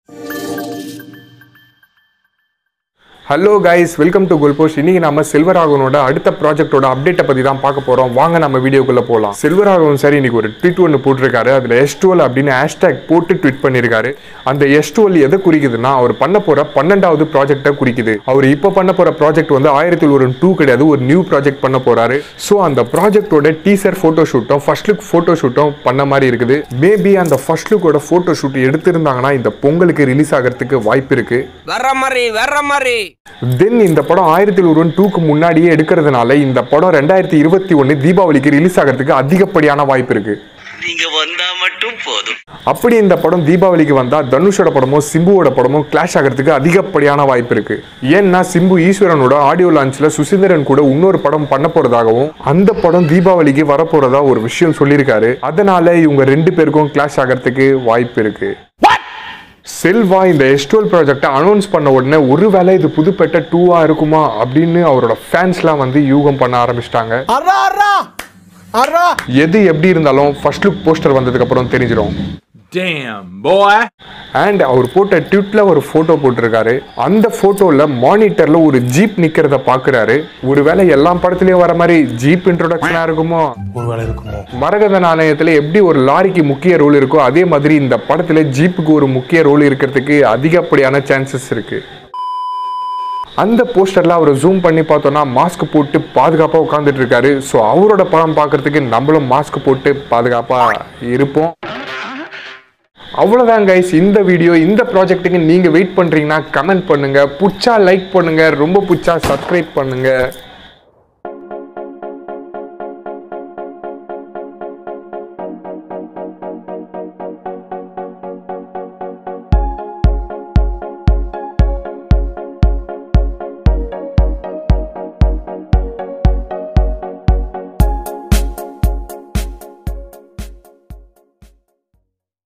Hello guys welcome to goalpost இன்னைக்கு நம்ம செல்வராகவனோட அடுத்த ப்ராஜெக்ட்டோட அப்டேட்டை பத்தி தான் பார்க்க போறோம் வாங்க நம்ம வீடியோக்குள்ள போலாம் செல்வராகவன் சார் இன்னைக்கு ஒரு ட்வீட் ஒன்று போட்டிருக்காரு அதுல எஸ் டுவெல் அப்படின்னு ஹேஷ்டேக் போட்டு ட்வீட் பண்ணியிருக்காரு அந்த எஸ் டுவெல் எதை குறிக்குதுன்னா அவர் பண்ண போற பன்னெண்டாவது ப்ராஜெக்டை குறிக்குது அவர் இப்போ பண்ண போற ப்ராஜெக்ட் வந்து ஆயிரத்தி ஒரு டூ கிடையாது ஒரு நியூ ப்ராஜெக்ட் பண்ண போறாரு ஸோ அந்த ப்ராஜெக்டோட டீசர் ஃபோட்டோ ஷூட்டும் ஃபர்ஸ்ட் லுக் ஃபோட்டோ ஷூட்டும் பண்ண மாதிரி இருக்குது மேபி அந்த ஃபர்ஸ்ட் லுக்கோட ஃபோட்டோ ஷூட் எடுத்திருந்தாங்கன்னா இந்த பொங்கலுக்கு ரிலீஸ் ஆகிறதுக்கு வாய்ப்பு இருக்கு வர்ற மாதிரி வர்ற மாதிரி தென் இந்த படம் ஆயிரத்தி ஒருவன் டூக்கு முன்னாடியே எடுக்கிறதுனால இந்த படம் ரெண்டாயிரத்தி இருபத்தி ஒன்று தீபாவளிக்கு ரிலீஸ் ஆகிறதுக்கு அதிகப்படியான வாய்ப்பு இருக்கு நீங்க வந்தா மட்டும் போதும் அப்படி இந்த படம் தீபாவளிக்கு வந்தா தனுஷோட படமோ சிம்புவோட படமோ கிளாஷ் ஆகிறதுக்கு அதிகப்படியான வாய்ப்பு இருக்கு ஏன்னா சிம்பு ஈஸ்வரனோட ஆடியோ லான்ச்ல சுசீந்திரன் கூட இன்னொரு படம் பண்ண போறதாகவும் அந்த படம் தீபாவளிக்கு வரப்போறதா ஒரு விஷயம் சொல்லியிருக்காரு அதனால இவங்க ரெண்டு பேருக்கும் கிளாஷ் ஆகிறதுக்கு வாய்ப்பு இருக்கு செல்வா இந்த எஸ்டுவல் ப்ராஜெக்டை அனௌன்ஸ் பண்ண உடனே ஒருவேளை இது புதுப்பேட்டை டூவா இருக்குமா அப்படின்னு அவரோட ஃபேன்ஸ்லாம் வந்து யூகம் பண்ண ஆரம்பிச்சிட்டாங்க அர்ரா அர்ரா அர்ரா எது எப்படி இருந்தாலும் ஃபர்ஸ்ட் லுக் போஸ்டர் வந்ததுக்கு அப்புறம் தெரிஞ்சிடும் Damn, boy. அண்ட் அவர் போட்ட ட்விட்ல ஒரு போட்டோ போட்டிருக்காரு அந்த போட்டோல மானிட்டர்ல ஒரு ஜீப் நிக்கிறத பாக்குறாரு ஒருவேளை எல்லா படத்துலயும் வர மாதிரி ஜீப் இன்ட்ரோடக்ஷனா இருக்குமோ ஒருவேளை இருக்குமோ மரகத நாணயத்துல எப்படி ஒரு லாரிக்கு முக்கிய ரோல் இருக்கோ அதே மாதிரி இந்த படத்துல ஜீப்புக்கு ஒரு முக்கிய ரோல் இருக்கிறதுக்கு அதிகப்படியான சான்சஸ் இருக்கு அந்த போஸ்டர்ல அவர் ஜூம் பண்ணி பார்த்தோம்னா மாஸ்க் போட்டு பாதுகாப்பா உட்காந்துட்டு இருக்காரு ஸோ அவரோட படம் பார்க்கறதுக்கு நம்மளும் மாஸ்க் போட்டு பாதுகாப்பா இருப்போம் அவ்வளோதான் கைஸ் இந்த வீடியோ இந்த ப்ராஜெக்ட்டுக்கு நீங்கள் வெயிட் பண்ணுறீங்கன்னா கமெண்ட் பண்ணுங்கள் புச்சா லைக் பண்ணுங்கள் ரொம்ப புச்சா சப்ஸ்கிரைப் பண்ணுங்கள்